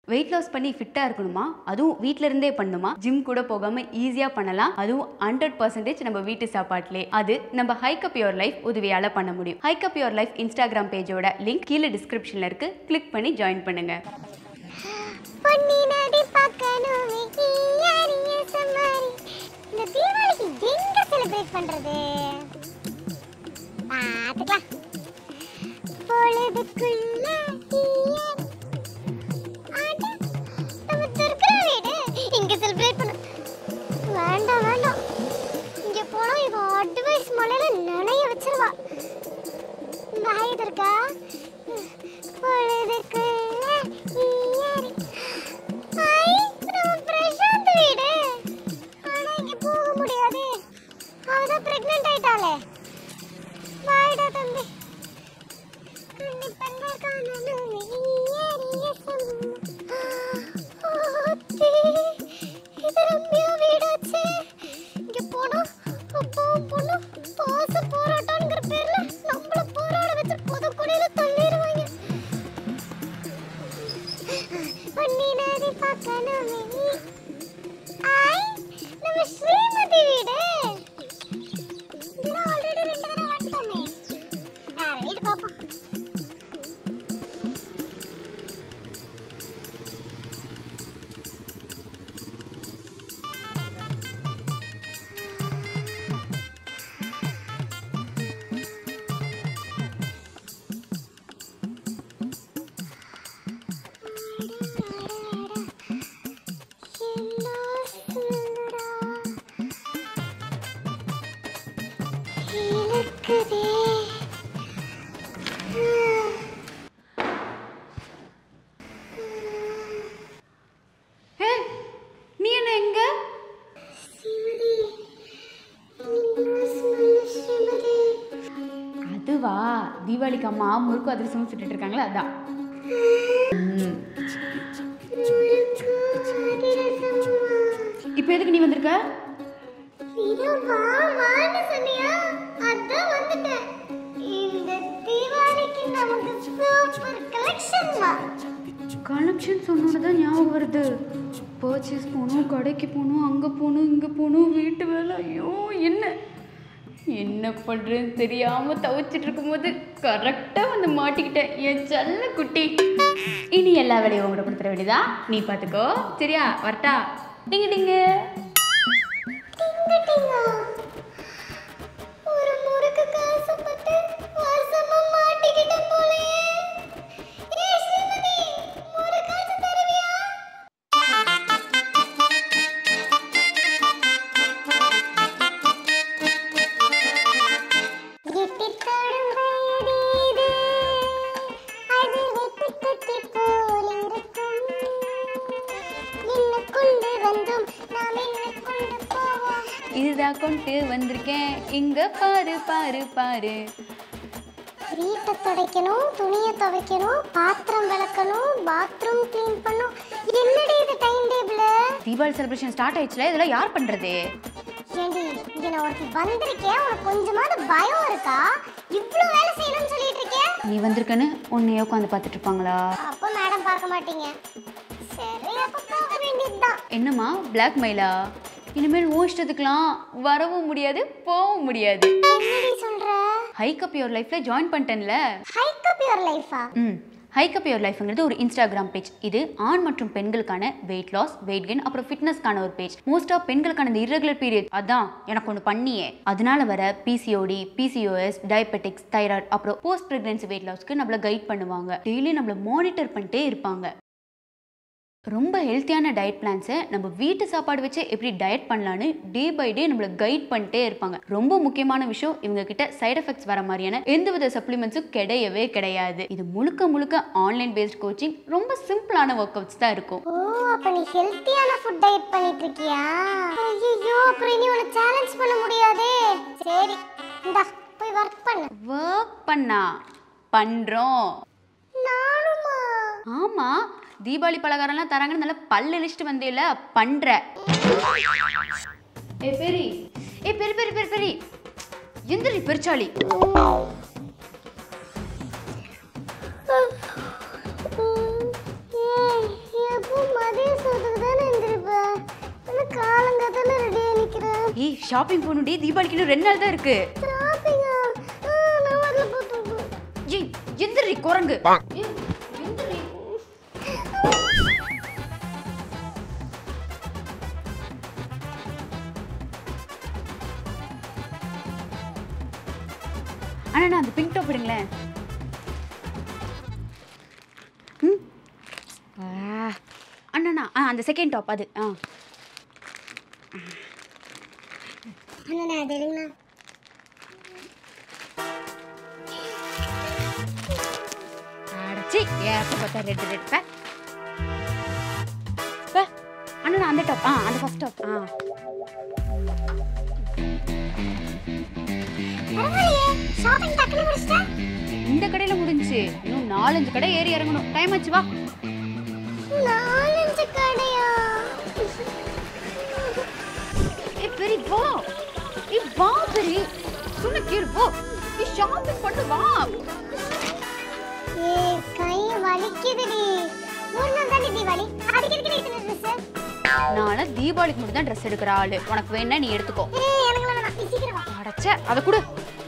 Weight loss பண்ணி ஃபிட்டாக இருக்கணுமா அதுவும் வீட்ல இருந்தே பண்ணணுமா ஜிம் கூட போகாமல் ஈஸியாக பண்ணலாம் அதுவும் ஹண்ட்ரட் பர்சன்டேஜ் நம்ம வீட்டு சாப்பாட்டிலே அது நம்ம ஹைக்கப் யுவர் லைஃப் உதவியால் பண்ண முடியும் ஹைக்கப் யுவர் லைஃப் இன்ஸ்டாகிராம் பேஜோட லிங்க் கீழே டிஸ்கிரிப்ஷனில் இருக்கு கிளிக் பண்ணி ஜாயின் பண்ணுங்க பொன்னி நதி பார்க்கணுமே ஈயாரிய சம்மாரி இந்த தீபாவளிக்கு எங்க செலிப்ரேட் பண்றது பாத்துக்கலாம் பொழுதுக்குள்ள ஈயாரி அட, நம்ம துர்கா வீடு இங்க செலிப்ரேட் பண்ண வேண்டாம் வேண்டாம் இங்க போனா இவ அட்வைஸ் மலையில நினைய வச்சிருவா பாய் துர்கா பொழுதுக்குள்ள ஈயாரி ஐ, நம்ம பிரசாந்த் வீடு. ஆனா இங்க போக முடியாது. அவதான் pregnant ஆயிட்டாளே. வாய்டா தம்பி. கன்னி பெண்கள் காணலும் ஈயரிய சம்ம. ஆத்தி, இது ரம்யா வீடாச்சே. இங்க போனா அப்பாவும் பொண்ணும் பாச போராட்டம்ங்கிற பேர்ல நம்மள போராட வச்சு புதுக்குடியில தள்ளிடுவாங்க பொன்னி நதி பார்க்கணுமே ஐ நம்ம ஸ்ரீமதி வீடு இதெல்லாம் ஆல்ரெடி ரெண்டு தடவை வந்துட்டோமே வேற வீடு பார்ப்போம் என்ன சுந்தரா இழுக்குதே ஏ நீ என்ன எங்க சிவதி என்ன சொல்ல சிவதி அதுவா தீபாவளிக்கு அம்மா முறுக்கு அதிரசமும் சுட்டுட்டு இருக்காங்களா அதான் ம். முறுக்கு அதிரசமா இப்போ எதுக்கு நீ வந்திருக்க இதோ வா வான்னு சொன்னியா அதான் வந்துட்டேன் இந்த தீபாவளிக்கு நமக்கு சூப்பர் கலெக்ஷன் வா கலெக்ஷன் சொன்னோன்னு தான் ஞாபகம் வருது பர்ச்சேஸ் போகணும் கடைக்கு போகணும் அங்கே போகணும் இங்கே போகணும் வீட்டு வேலை ஐயோ என்ன என்ன பண்ணுறேன்னு தெரியாமல் தவிச்சிட்டு இருக்கும்போது கரெக்டாக வந்து மாட்டிக்கிட்டேன் என் செல்ல குட்டி இனி எல்லா வேலையும் உங்கள்கிட்ட கொடுத்துட வேண்டியதா நீ பார்த்துக்கோ சரியா வரட்டா டிங்க டிங்க டிங்க டிங்கா ஒரு முறுக்கு காசுப்பட்டு வருஷமா மாட்டிக்கிட்டேன் போலயே ஏய் ஸ்ரீமதி முறுக்காச்சு தருவியா எட்டித்தோடும் வயதீது, அது வெட்டுக்குட்டி போல் இருக்கும். என்ன கொண்டு வந்தோம் நாம் என்ன கொண்டு போவோம் இதுதான் கொண்டு வந்திருக்கேன் இங்கே பாரு பாரு பாரு வீட்டை துடைக்கணும் துணியை துவைக்கணும் பாத்திரம் விளக்கணும் பாத்ரூம் க்ளீன் பண்ணும் என்னடி இது time table Deepavali celebration start ஆயிடுச்சுல இதெல்லாம் யார் பண்ணுறது ஏண்டி இங்க நான் ஒருத்தி வந்திருக்கேன் உனக்கு கொஞ்சமாவது பயம் இருக்கா இவ்ளோ வேலை செய்யணும்னு சொல்லிட்டு இருக்கேன் நீ வந்திருக்கன்னு உன்னையே உட்காந்து பார்த்துட்டு இருப்பாங்களா அப்போ மேடம் பார்க்க மாட்டீங்க சரி அப்ப போக வேண்டியதுதான் என்னம்மா பிளாக் மெயிலா இனிமேல் உன் இஷ்டத்துக்குலாம் வரவும் முடியாது போகவும் முடியாது என்னடி சொல்ற ஹைக்கப் யுவர் லைஃப்பில் ஜாயின் பண்ணிட்டேன்ல ஹைக் அப் யுவர் லைஃபா ம் ஹைக்கப் யுவர் லைஃப்ங்கிறது ஒரு இன்ஸ்டாகிராம் பேஜ் இது ஆண் மற்றும் பெண்களுக்கான வெயிட் லாஸ் வெயிட் கெயின் அப்புறம் ஃபிட்னஸ்க்கான ஒரு பேஜ் மோஸ்ட் ஆஃப் பெண்களுக்கான இந்த irregular பீரியட் அதான் எனக்கு ஒன்று பண்ணியே அதனால வர பிசிஓடி பிசிஓஎஸ் டயபெட்டிக்ஸ் தைராய்டு அப்புறம் போஸ்ட் ப்ரெக்னன்சி வெயிட் லாஸ்க்கு நம்மளை கைட் பண்ணுவாங்க டெய்லி நம்மளை மானிட்டர் பண்ணிட்டே இருப்பாங்க ரொம்ப ஹெல்த்தியான டயட் பிளான்ஸை நம்ம வீட்டு சாப்பாடு வச்சு எப்படி டயட் பண்ணலான்னு டே பை டே நம்மளை கைட் பண்ணிட்டே இருப்பாங்க ரொம்ப முக்கியமான விஷயம் இவங்க கிட்ட சைடு எஃபெக்ட்ஸ் வர மாதிரியான எந்தவித சப்ளிமெண்ட்ஸும் கிடையவே கிடையாது இது முழுக்க முழுக்க ஆன்லைன் பேஸ்ட் கோச்சிங் ரொம்ப சிம்பிளான ஒர்க் அவுட்ஸ் தான் இருக்கும் ஓ அப்ப நீ ஹெல்த்தியான ஃபுட் டயட் பண்ணிட்டு இருக்கியா ஐயோ அப்புறம் இனி உனக்கு சேலஞ்ச் பண்ண முடியாதே சரி இந்தா போய் ஒர்க் பண்ணு ஒர்க் பண்ணா பண்றோம் நானுமா ஆமா தீபாவளி பலகாரம்லாம் தராங்கன்னு நல்லா பல்லு இழிச்சிட்டு வந்தேல பண்ற ஏ பெரி ஏ பெரி பெரி பெரி பெரி எந்திரி பெருச்சாளி ஏய், காலங்கத்துல ரெடியா நிக்கிறேன் ஏய் ஷாப்பிங் போகணுடி தீபாவளிக்கு இன்னும் ரெண்டு நாள் தான் இருக்கு ஷாப்பிங்கா நான் வரல போட்டு ஏய் எந்திரி குரங்கு ஏய், எந்திரி. அண்ணா அந்த பிங்க் டாப் எடுங்களேன் ம். ஆ. அண்ணா ஆ அந்த செகண்ட் டாப் அது ஆ அண்ணா அது எடுங்கண்ணா அடச்சி ஏப்ப பார்த்தா ரெட் ரெட் பே பே அண்ணா அந்த டாப் ஆ அந்த ஃபர்ஸ்ட் டாப் ஆ பரவாயில்லையே ஷாப்பிங் டக்குனு முடிச்சிட்டேன் இந்த கடையில முடிஞ்சுச்சு இன்னும் நாலஞ்சு கடை ஏறி இறங்கணும் டைம் ஆச்சு வா நாலஞ்சு கடையா ஏ பெரி வா ஏ வா பெரி சொன்ன கேளு போ நீ ஷாப்பிங் பண்ணு வா ஏ கை வலிக்குதுடி ஒரு நாள் தானே தீபாவளி அதுக்கு எதுக்கு நீ இத்தனை ட்ரெஸ் நாளை தீபாவளிக்கு மட்டும் தான் ட்ரெஸ் எடுக்கிற ஆளு உனக்கு வேணா நீ எடுத்துக்கோ ஏய் எனக்கு வேணாம் நீ சீக்கிரம் வா அடச்ச அதை கொடு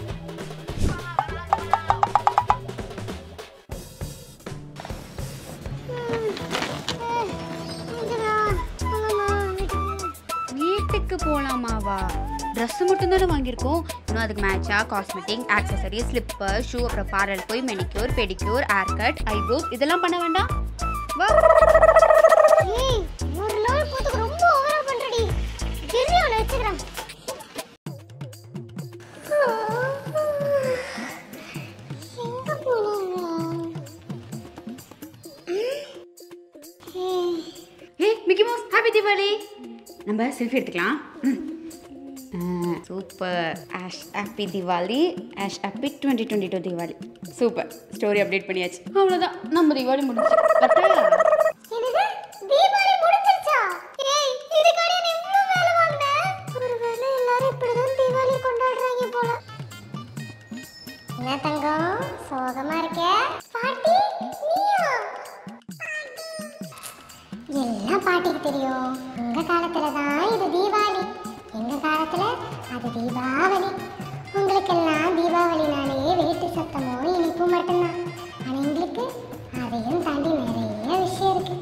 வீட்டுக்கு போலாமாவா ட்ரெஸ் மட்டும் தானே வாங்கியிருக்கோம் இன்னும் அதுக்கு மேட்சா காஸ்மெட்டிக் ஆக்சசரி ஸ்லிப்பர் ஷூ அப்புறம் பார்லர் போய் manicure pedicure hair cut eyebrows இதெல்லாம் பண்ண வேண்டாம் வா ஏய் ஒரு நாள் போதுக்கு ரொம்ப ஓவரா பண்றடி தெரியும் நான் வச்சுக்கிறேன் எங்க போனாங்க ஏய் ஏய் மிக்கி மவுஸ் ஹாப்பி தீபாவளி நம்ம செல்ஃபி எடுத்துக்கலாம் super Ash happy Deepavali Ash happy twenty twenty two Deepavali super story update பண்ணியாச்சு அவ்வளோதான் நம்ம தீபாவளி முடிஞ்சு பட்டா என்னது தீபாவளி முடிஞ்சிருச்சா ஏய் இதுக்காக நீ இவ்ளோ வேலை வாங்குன ஒருவேளை எல்லாரும் இப்படிதான் தீபாவளி கொண்டாடுறாங்க போல என்ன தங்கம் சோகமா இருக்க பாட்டி நீயா எல்லாம் பாட்டிக்கு தெரியும் உங்க காலத்துல தான் இது தீபாவளி எங்க காலத்துல அது தீபாவளி உங்களுக்கெல்லாம் தீபாவளினாலே வேட்டு சத்தமும் இனிப்பும் மட்டும்தான் ஆனா எங்களுக்கு அதையும் தாண்டி நிறைய விஷயம் இருக்கு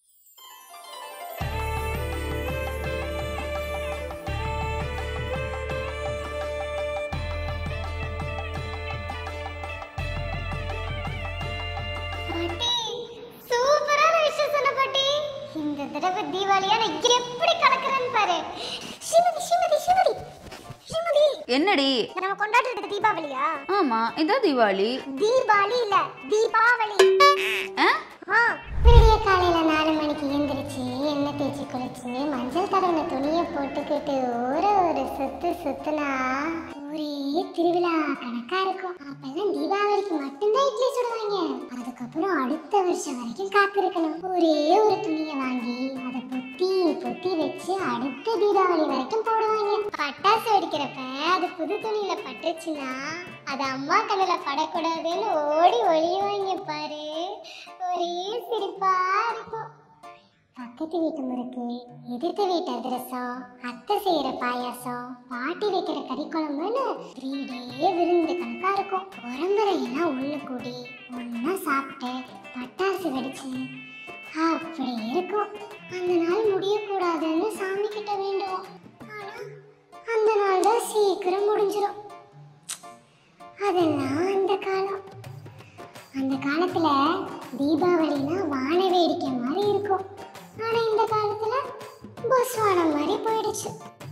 பாட்டி சூப்பரான விஷயம் சொன்ன பாட்டி இந்த தடவை தீபாவளியா நான் எப்படி கலக்குறேன்னு பாரு ஸ்ரீமதி ஸ்ரீமதி ஸ்ரீமதி ஸ்ரீமதி என்னடி நம்ம கொண்டாடுறது தீபாவளியா ஆமா இதான் தீபாவளி தீபாவளி இல்ல தீபாவளி ஆ ஆ விடிய காலையில நாலு மணிக்கு எந்திரிச்சு எண்ணெய் தேய்ச்சி குளிச்சு மஞ்சள் தடவின துணியை போட்டுக்கிட்டு ஊர ஒரு சுத்து சுத்துனா ஒரே திருவிழா கணக்கா இருக்கும் அப்பெல்லாம் தீபாவளிக்கு மட்டும்தான் இட்லி சுடுவாங்க அதுக்கப்புறம் அடுத்த வருஷம் வரைக்கும் காத்திருக்கணும் ஒரே ஒரு துணியை வாங்கி அதை பொத்தி பொத்தி வச்சு அடுத்த தீபாவளி வரைக்கும் போடுவாங்க பட்டாசு வெடிக்கிறப்ப அது புது துணியில பட்டுச்சுன்னா அது அம்மா கண்ணுல படக்கூடாதுன்னு ஓடி ஒளியுவாங்க பாரு ஒரே சிரிப்பா இருக்கும் பக்கத்து வீட்டு முறுக்கு எதிர்த்த வீட்டு அதிரசம் அத்தை செய்யற பாயாசம் பாட்டி வைக்கிற கறி குழம்புன்னு த்ரீ டே விருந்து கணக்கா இருக்கும் உரம்பரை எல்லாம் ஒண்ணு கூடி ஒண்ணா சாப்பிட்டு பட்டாசு வெடிச்சு அப்படி இருக்கும் அந்த நாள் முடியக்கூடாதுன்னு சாமி கிட்ட வேண்டுவோம் ஆனா அந்த நாள் தான் சீக்கிரம் முடிஞ்சிடும் அதெல்லாம் அந்த காலம் அந்த காலத்துல தீபாவளினா வான வேடிக்கை மாதிரி இருக்கும் ஆனா இந்த காலத்துல பஸ் வானம் மாதிரி போயிடுச்சு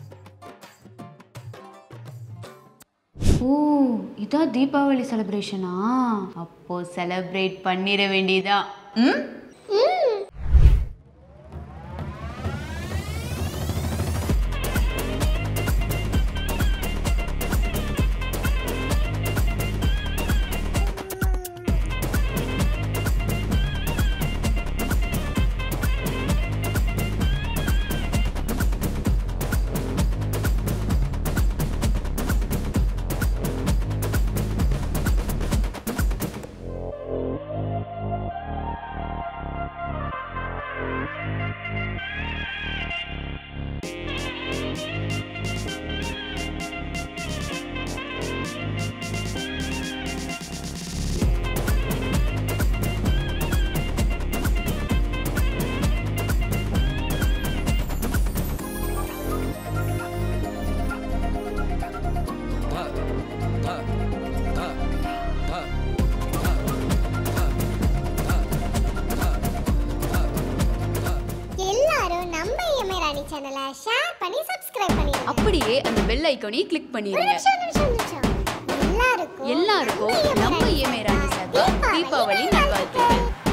ஓ இதான் தீபாவளி செலிப்ரேஷனா அப்போ செலிப்ரேட் பண்ணிட வேண்டியதா ம் பண்ணி சப்ஸ்கிரைப் பண்ணிடுங்க அப்படியே அந்த பெல் ஐக்கானையும் கிளிக் ஒரு பண்ணிடுங்க நிமிஷம் நிமிஷம் நிமிஷம் எல்லாருக்கும் எல்லாருக்கும் நம்ம ஏமே ராணி சார்பா தீபாவளி நல்வாழ்த்துக்கள்